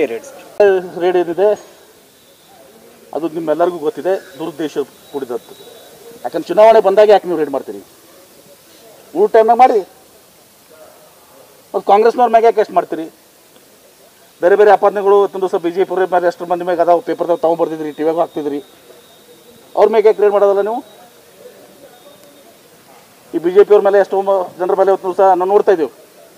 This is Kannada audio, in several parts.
ರೇಟ್ ಸರ್ ರೇಡ್ ಏನಿದೆ ಅದು ನಿಮ್ಮೆಲ್ಲರಿಗೂ ಗೊತ್ತಿದೆ ದುರುದ್ದೇಶ ಕೂಡಿದದ್ದು ಯಾಕಂದ್ರೆ ಚುನಾವಣೆ ಬಂದಾಗ ಯಾಕೆ ನೀವು ರೇಡ್ ಮಾಡ್ತೀರಿ ಊಟ ಟೈಮ್ನಾಗ ಮಾಡಿ ಮತ್ತು ಕಾಂಗ್ರೆಸ್ನವ್ರ ಮ್ಯಾಗೆ ಯಾಕೆ ಎಷ್ಟು ಮಾಡ್ತೀರಿ ಬೇರೆ ಬೇರೆ ಆಪಾದನೆಗಳು ಇವತ್ತೊಂದು ದಿವಸ ಬಿ ಜೆ ಪಿ ಮೇಲೆ ಎಷ್ಟು ಮಂದಿ ಮ್ಯಾಗ ಅದಾವ ಪೇಪರ್ದಾಗ ತೊಗೊಂಬರ್ತಿದ್ರಿ ಟಿ ವ್ಯಾಗ ಹಾಕ್ತಿದ್ರಿ ಅವ್ರ ಮ್ಯಾಗೆ ಯಾಕೆ ರೇಡ್ ಮಾಡೋದಲ್ಲ ನೀವು ಈ ಬಿ ಜೆ ಪಿಯವ್ರ ಮೇಲೆ ಎಷ್ಟೋ ಮ- ಜನರ ಮೇಲೆ ಇವತ್ತು ದಿವಸ ನಾವು ನೋಡ್ತಾ ಇದ್ದೀವಿ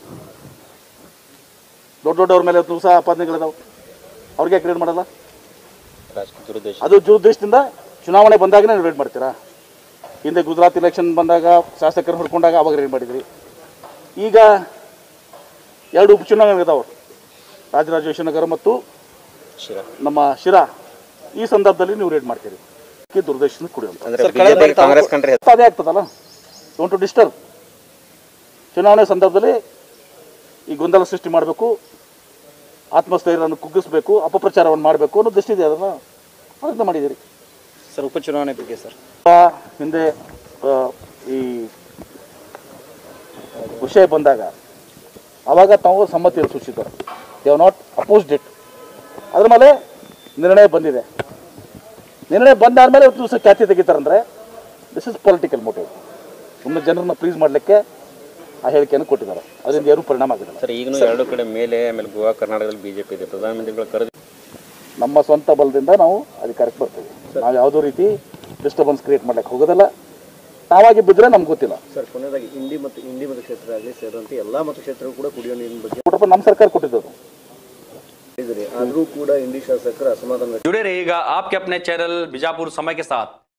ದೊಡ್ಡ ದೊಡ್ಡವ್ರ ಮೇಲೆ ಇವತ್ತು ದಿವಸ ಆಪಾದನೆಗಳಿದಾವೆ ಅವ್ರಿಗೆ ಯಾಕೆ ರೇಡ್ ಮಾಡಲ್ಲ ರಾಜಕೀಯ ದುರುದ್ದೇಶ ಅದು ದುರುದ್ದೇಶದಿಂದ ಚುನಾವಣೆ ಬಂದಾಗನೇ ರೇಡ್ ಮಾಡ್ತೀರಾ ಹಿಂದೆ ಗುಜರಾತ್ ಇಲೆಕ್ಷನ್ ಬಂದಾಗ ಶಾಸಕರು ಹುಡ್ಕೊಂಡಾಗ ಅವಾಗ ರೇಡ್ ಮಾಡಿದ್ರಿ ಈಗ ಎರಡು ಉಪಚುನಾವಣೆ ಇದಾವೆ ರಾಜರಾಜೇಶ್ವರ ನಗರ ಮತ್ತು ಶಿರಾ ನಮ್ಮ ಶಿರಾ ಈ ಸಂದರ್ಭದಲ್ಲಿ ನೀವು ರೇಡ್ ಮಾಡ್ತೀರಿ ಈ ದುರುದ್ದೇಶದಿಂದ ಕುಡಿಯುವಂಥ ಅಂದ್ರೆ ಸರ್, ಕಳೆದ ಬಿಜೆಪಿ ಬಾರಿ ತಾವು- ಕಾಂಗ್ರೆಸ್ ಕಂಡ್ರೆ ಅದೇ ಆಗ್ತದಲ್ಲ ಡೋಂಟ್ ಟು ಡಿಸ್ಟರ್ಬ್ ಚುನಾವಣೆ ಸಂದರ್ಭದಲ್ಲಿ ಈ ಗೊಂದಲ ಸೃಷ್ಟಿ ಮಾಡಬೇಕು ಆತ್ಮಸ್ಥೈರ್ಯವನ್ನು ಕುಗ್ಗಿಸ್ಬೇಕು ಅಪಪ್ರಚಾರವನ್ನು ಮಾಡಬೇಕು ಅನ್ನೋ ದೃಷ್ಟಿದೆ ಅದನ್ನ ಅದನ್ನ ಮಾಡಿದ್ದೀರಿ ಸರ್ ಉಪಚುನಾವಣೆ ಬಗ್ಗೆ ಸರ್ ಆ, ಹಿಂದೆ ಆ, ಈ ವಿಷಯ ಬಂದಾಗ ಆವಾಗ ತಾವು ಸಮ್ಮತಿಯನ್ನು ಸೂಚಿಸಿದ್ದಾರೆ ದೇ ನಾಟ್ ಅಪೋಸ್ಡ್ ಇಟ್ ಅದ್ರ ಮೇಲೆ ನಿರ್ಣಯ ಬಂದಿದೆ ನಿರ್ಣಯ ಬಂದಾದ್ಮೇಲೆ ಇವತ್ತು ದಿವಸ ಖ್ಯಾತಿ ತೆಗಿತಾರಂದ್ರೆ ದಿಸ್ ಇಸ್ ಪೊಲಿಟಿಕಲ್ ಮೋಟಿವ್ ಸುಮ್ಮನೆ ಜನರನ್ನ ಪ್ಲೀಸ್ ಮಾಡಲಿಕ್ಕೆ ಆ ಹೇಳಿಕೆಯನ್ನು ಕೊಟ್ಟಿದ್ದಾರೆ ಅದರಿಂದ ಏನೂ ಪರಿಣಾಮ ಆಗಿಲ್ಲ ಸರ್ ಈಗಲೂ ಎರಡು ಕಡೆ ಮೇಲೆ ಆಮೇಲೆ ಗೋವಾ ಕರ್ನಾಟಕದಲ್ಲಿ ಬಿಜೆಪಿ ಇದೆ ಪ್ರಧಾನಮಂತ್ರಿಗಳು ಕರೆದು ನಮ್ಮ ಸ್ವಂತ ಬಲದಿಂದ ನಾವು ಅಧಿಕಾರಕ್ಕೆ ಬರ್ತೀವಿ ನಾವು ಯಾವುದೋ ರೀತಿ ಡಿಸ್ಟರ್ಬೆನ್ಸ್ ಕ್ರಿಯೇಟ್ ಮಾಡ್ಲಿಕ್ಕೆ ಹೋಗೋದಲ್ಲ ನಾವಾಗಿ ಬಿದ್ದರೆ ನಮ್ಗೆ ಗೊತ್ತಿಲ್ಲ ಸರ್ ಕೊನೆಯದಾಗಿ ಇಂಡಿ ಮತ್ತು ಇಂಡಿ ಮತಕ್ಷೇತ್ರ ಆಗಲಿ ಸೇರಿದಂತೆ ಎಲ್ಲ ಮತಕ್ಷೇತ್ರಗಳು ಕೂಡ ಕುಡಿಯೋ ನೀರಿನ ಬಗ್ಗೆ ಕೊಟ್ಟಪ್ಪ ನಮ್ಮ ಸರ್ಕಾರ ಕೊಟ್ಟಿದ್ದದು ಹೇಳಿದ್ರಿ ಆದರೂ ಕೂಡ ಇಂಡಿ ಶಾಸಕರ ಅಸಮಾಧಾನ जुड़े रहिएगा आपके अपने चैनल बीजापुर समय के साथ